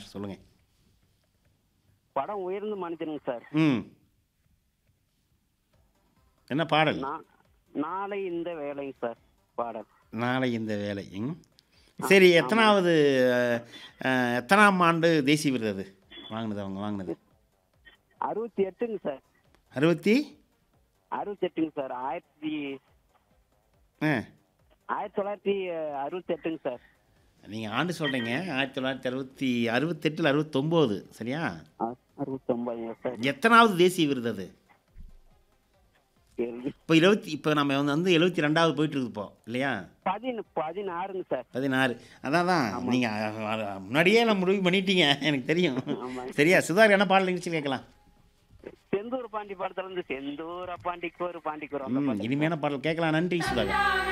சொல்லுங்க படம் உயர்ந்த மனிதனுங்க சார் ம் என்ன பாடல் நா- நாளை இந்த வேலைங்க சார் பாடல் நாளை இந்த வேலை ம் சரி எத்தனாவது அஹ், அஹ், எத்தனாம் ஆண்டு தேசிய விருது அது வாங்கினது அவங்க வாங்கினது அறுபத்தி எட்டுங்க சார் அறுபத்தி அறுபத்தி எட்டுங்க சார் ஆயிரத்தி ஆ ஆயிரத்தி தொள்ளாயிரத்தி அறுபத்தி எட்டுங்க சார் நீங்கள் ஆண்டு சொல்கிறீங்க ஆயிரத்தி தொள்ளாயிரத்தி அறுபத்தி அறுபத்தெட்டில் அறுபத்தொம்போது சரியா அறுபத்தி ஒன்பதுங்க சார் எத்தனாவது தேசிய விருது அது கேள்வி இப்போ இருபத்தி இப்போ நம்ம வந்து வந்து எழுபத்தி ரெண்டாவது போயிட்டு இருக்கு இப்போ இல்லையா பதின பதினாறுங்க சார் பதினாறு அதான் தான் நீங்கள் முன்னாடியே நான் முடிவு பண்ணிட்டீங்க எனக்கு தெரியும் ஆமாங்க. சரியா சுதாகர் என்ன பாடல் நிகழ்ச்சி கேட்கலாம் செந்தூர் பாண்டி படத்துல இருந்து செந்தூர பாண்டிக்கு ஒரு பாண்டிக்கு ஒரு அந்த ம் பாட்டு. இனிமையான பாடல் கேட்கலாம் நன்றி சுதாகர்